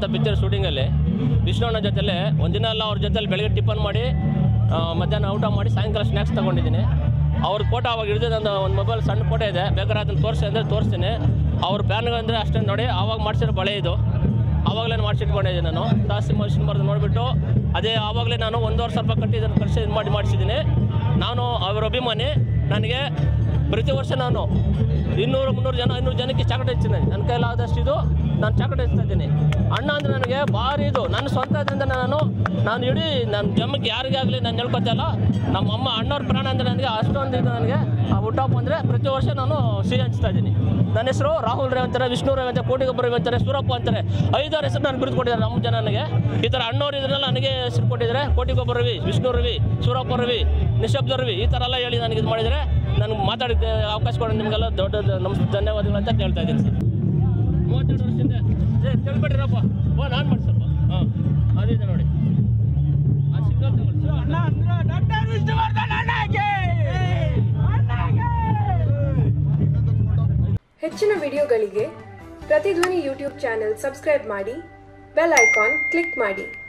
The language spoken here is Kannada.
ಅಂತ ಪಿಕ್ಚರ್ ಶೂಟಿಂಗಲ್ಲಿ ವಿಷ್ಣುವಣ್ಣ ಜೊತೆಲೆ ಒಂದಿನ ಎಲ್ಲ ಅವ್ರ ಜೊತೆಲಿ ಬೆಳಗ್ಗೆ ಟಿಫನ್ ಮಾಡಿ ಆ, ಮಧ್ಯಾಹ್ನ ಊಟ ಮಾಡಿ ಸಾಯಂಕಾಲ ಸ್ನ್ಯಾಕ್ಸ್ ತೊಗೊಂಡಿದ್ದೀನಿ ಅವ್ರ ಫೋಟೋ ಅವಾಗ ಹಿಡಿದು ನನ್ನ ಒಂದು ಮೊಬೈಲ್ ಸಣ್ಣ ಫೋಟೋ ಇದೆ ಬೇಕಾದ್ರೆ ಅದನ್ನು ತೋರಿಸಿ ಅಂದರೆ ತೋರಿಸ್ತೀನಿ ಅವ್ರ ಪ್ಯಾನ್ಗಳಂದರೆ ಅಷ್ಟೇ ನೋಡಿ ಆವಾಗ ಮಾಡಿಸಿರೋ ಬಳೆ ಇದು ಆವಾಗಲೇ ಮಾಡಿಸಿಟ್ಕೊಂಡಿದ್ದೀನಿ ನಾನು ಜಾಸ್ತಿ ಮಷಿನ್ ಬರೆದು ನೋಡಿಬಿಟ್ಟು ಅದೇ ಆವಾಗಲೇ ನಾನು ಒಂದೂವರೆ ಸಾವಿರ ರೂಪಾಯಿ ಕಟ್ಟಿ ಇದನ್ನು ಖರ್ಚು ಇದು ಮಾಡಿ ಮಾಡಿಸಿದ್ದೀನಿ ನಾನು ಅವರ ಅಭಿಮಾನಿ ನನಗೆ ಪ್ರತಿ ವರ್ಷ ನಾನು ಇನ್ನೂರು ಮುನ್ನೂರು ಜನ ಇನ್ನೂರು ಜನಕ್ಕೆ ಚಾಕಲೇಟ್ ಹೆಚ್ಚಿದ್ದೀನಿ ನನ್ನ ಕೈಲಾದಷ್ಟು ಇದು ನಾನು ಚಾಕಲೇಟ್ ಹೆಚ್ಚ್ತಾ ಇದ್ದೀನಿ ಅಣ್ಣ ಅಂದರೆ ನನಗೆ ಭಾರಿ ಇದು ನನ್ನ ಸ್ವಂತ ಇದರಿಂದ ನಾನು ನಾನು ಇಡೀ ನನ್ನ ಜಮ್ಮಕ್ಕೆ ಯಾರಿಗೇ ಆಗಲಿ ನಾನು ಹೇಳ್ಕೊತಲ್ಲ ನಮ್ಮ ಅಮ್ಮ ಅಣ್ಣವ್ರ ಪ್ರಾಣ ಅಂದರೆ ನನಗೆ ಅಷ್ಟೊಂದು ಇದು ನನಗೆ ಆ ಹುಟ್ಟಪ್ಪ ಅಂದರೆ ಪ್ರತಿ ವರ್ಷ ನಾನು ಸಿಹಿ ಹಂಚ್ತಾ ಇದ್ದೀನಿ ನನ್ನ ಹೆಸರು ರಾಹುಲ್ ರೇ ಅಂತಾರೆ ವಿಷ್ಣು ರೇ ಅಂತಾರೆ ಕೋಟಿಗೊಬ್ಬರ ರೇ ಅಂತಾರೆ ಸೂರಪ್ಪ ಅಂತಾರೆ ಐದಾರು ಹೆಸರು ನಾನು ಬಿರುದು ಕೊಟ್ಟಿದ್ದಾರೆ ನಮ್ಮ ಜನ ನನಗೆ ಈ ಥರ ಅಣ್ಣವ್ರು ಇದ್ರಲ್ಲ ನನಗೆ ಹೆಸರು ಕೊಟ್ಟಿದ್ದಾರೆ ಕೋಟಿಗೊಬ್ಬರ ರವಿ ವಿಷ್ಣು ರವಿ ಸೂರಪ್ಪ ರವಿ ನಿಶಬ್ದ ರವಿ ಈ ಥರ ಎಲ್ಲ ಹೇಳಿ ನನಗೆ ಇದು ಮಾಡಿದರೆ ನನಗೆ ಮಾತಾಡೋಕ್ಕೆ ಅವಕಾಶ ಕೊಡೋ ನಿಮಗೆಲ್ಲ ದೊಡ್ಡ ನಮ್ ಧನ್ಯವಾದಗಳು ಅಂತ ಹೇಳ್ತಾ ಇದ್ದೀನಿ ಸರ್ ಮೂವತ್ತೆರಡು ವರ್ಷದಿಂದ ಏ ತಿಳ್ಬಿಟ್ರಪ್ಪ ಓ ನಾನು ಮಾಡಿ ಸ್ವಲ್ಪ ಹಾಂ ಅದಿದೆ ನೋಡಿ ಆ ಸಿಗ್ನಲ್ ತಗೊಳ್ಳಿ ಸರ್. ಹೆಚ್ಚಿನ ವಿಡಿಯೋಗಳಿಗೆ ಪ್ರತಿಧ್ವನಿ ಯೂಟ್ಯೂಬ್ ಚಾನೆಲ್ ಸಬ್ಸ್ಕ್ರೈಬ್ ಮಾಡಿ ಬೆಲ್ ಐಕಾನ್ ಕ್ಲಿಕ್ ಮಾಡಿ